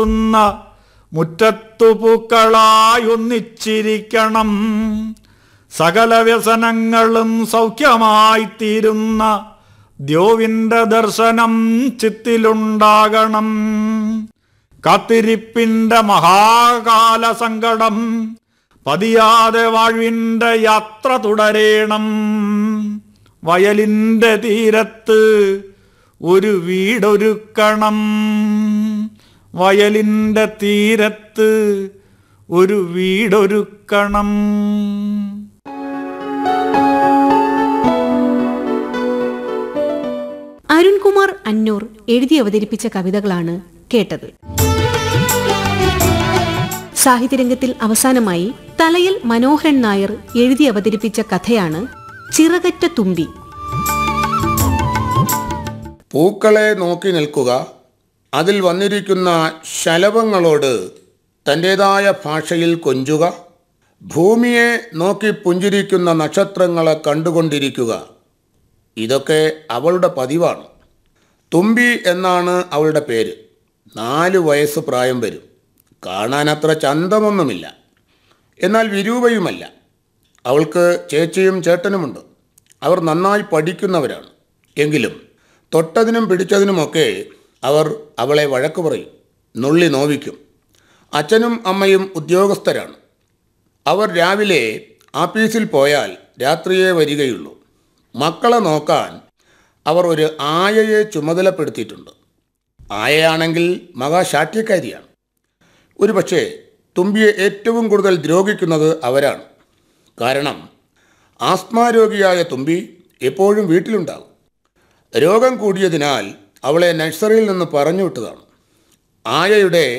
ുന്ന മുറ്റത്തു പൂക്കളായൊന്നിച്ചിരിക്കണം സകല വ്യസനങ്ങളും സൗഖ്യമായി തീരുന്ന ദ്യോവിന്റെ ദർശനം ചിത്തിലുണ്ടാകണം കാത്തിരിപ്പിന്റെ മഹാകാല സങ്കടം പതിയാതെ വാഴ്വിന്റെ യാത്ര തുടരേണം വയലിന്റെ തീരത്ത് ഒരു വീടൊരുക്കണം വയലിന്റെ തീരത്ത് ഒരു വീടൊരുക്കണം അരുൺകുമാർ അന്നൂർ എഴുതി അവതരിപ്പിച്ച കവിതകളാണ് കേട്ടത് സാഹിത്യരംഗത്തിൽ അവസാനമായി തലയിൽ മനോഹരൻ നായർ എഴുതി അവതരിപ്പിച്ച കഥയാണ് ചിറകറ്റ തുമ്പി പൂക്കളെ നോക്കി നിൽക്കുക അതിൽ വന്നിരിക്കുന്ന ശലഭങ്ങളോട് തൻ്റേതായ ഭാഷയിൽ കൊഞ്ചുക ഭൂമിയെ നോക്കി പുഞ്ചിരിക്കുന്ന നക്ഷത്രങ്ങളെ കണ്ടുകൊണ്ടിരിക്കുക ഇതൊക്കെ അവളുടെ പതിവാണ് തുമ്പി എന്നാണ് അവളുടെ പേര് നാല് വയസ്സ് പ്രായം വരും കാണാൻ അത്ര ചന്തമൊന്നുമില്ല എന്നാൽ വിരൂപയുമല്ല അവൾക്ക് ചേച്ചിയും ചേട്ടനുമുണ്ട് അവർ നന്നായി പഠിക്കുന്നവരാണ് എങ്കിലും തൊട്ടതിനും പിടിച്ചതിനുമൊക്കെ അവർ അവളെ വഴക്ക് പറയും നുള്ളി നോവിക്കും അച്ഛനും അമ്മയും ഉദ്യോഗസ്ഥരാണ് അവർ രാവിലെ ആഫീസിൽ പോയാൽ രാത്രിയേ വരികയുള്ളൂ മക്കളെ നോക്കാൻ അവർ ഒരു ആയയെ ചുമതലപ്പെടുത്തിയിട്ടുണ്ട് ആയയാണെങ്കിൽ മഹാശാഠ്യക്കാരിയാണ് ഒരു പക്ഷേ തുമ്പിയെ ഏറ്റവും കൂടുതൽ ദ്രോഹിക്കുന്നത് അവരാണ് കാരണം ആസ്മാരോഗിയായ തുമ്പി എപ്പോഴും വീട്ടിലുണ്ടാകും രോഗം കൂടിയതിനാൽ അവളെ നഴ്സറിയിൽ നിന്ന് പറഞ്ഞു വിട്ടതാണ് ആയയുടെ